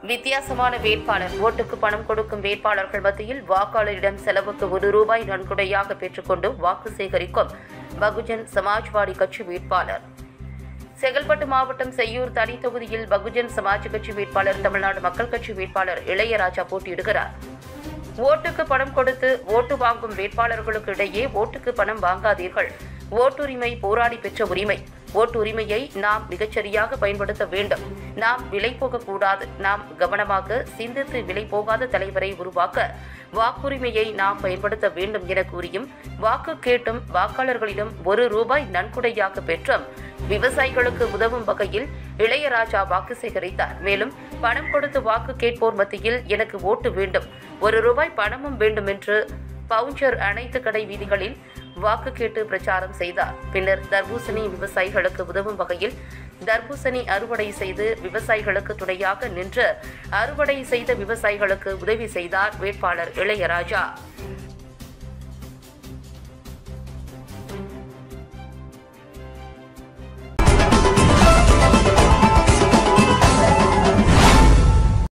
வித்தியாசமான வேட்பாளர் ஓட்டுக்கு பணம் கொடுக்கும் வேட்பாளர்கள் மத்தியில் வாக்காளரிடம் செலவுக்கு ஒரு ரூபாய் நன்கொடையாக பெற்றுக்கொண்டு வாக்கு சேகரிக்கும் பகுஜன் சமாஜ்வாடி கட்சி வேட்பாளர் செங்கல்பட்டு மாவட்டம் செய்யூர் தனி தொகுதியில் பகுஜன் சமாஜ் கட்சி வேட்பாளர் தமிழ்நாடு மக்கள் கட்சி வேட்பாளர் இளையராஜா போட்டியிடுகிறார் ஓட்டுக்கு பணம் கொடுத்து ஓட்டு வாங்கும் வேட்பாளர்களுக்கு இடையே ஓட்டுக்கு பணம் வாங்காதீர்கள் ஓட்டுரிமை போராடி பெற்ற உரிமை ஓட்டுரிமையை நாம் மிகச்சரியாக பயன்படுத்த வேண்டும் நாம் விலை போகக்கூடாது நாம் கவனமாக சிந்தித்து விலை போகாத தலைவரை உருவாக்க வாக்குரிமையை நாம் பயன்படுத்த வேண்டும் என கூறியும் வாக்கு கேட்டும் வாக்காளர்களிடம் ஒரு ரூபாய் நன்கொடையாக பெற்றும் விவசாயிகளுக்கு உதவும் வகையில் இளையராஜா வாக்கு சேகரித்தார் மேலும் பணம் கொடுத்து வாக்கு கேட்போர் மத்தியில் எனக்கு ஓட்டு வேண்டும் ஒரு ரூபாய் பணமும் வேண்டும் என்று பவுஞ்சர் அனைத்து கடை வீதிகளில் வாக்கு கேட்டு பிரச்சாரம் செய்தார் பின்னர் தர்பூசணி விவசாயிகளுக்கு உதவும் வகையில் தர்பூசணி அறுவடை செய்து விவசாயிகளுக்கு துணையாக நின்று அறுவடை செய்த விவசாயிகளுக்கு உதவி செய்தார் வேட்பாளர் இளையராஜா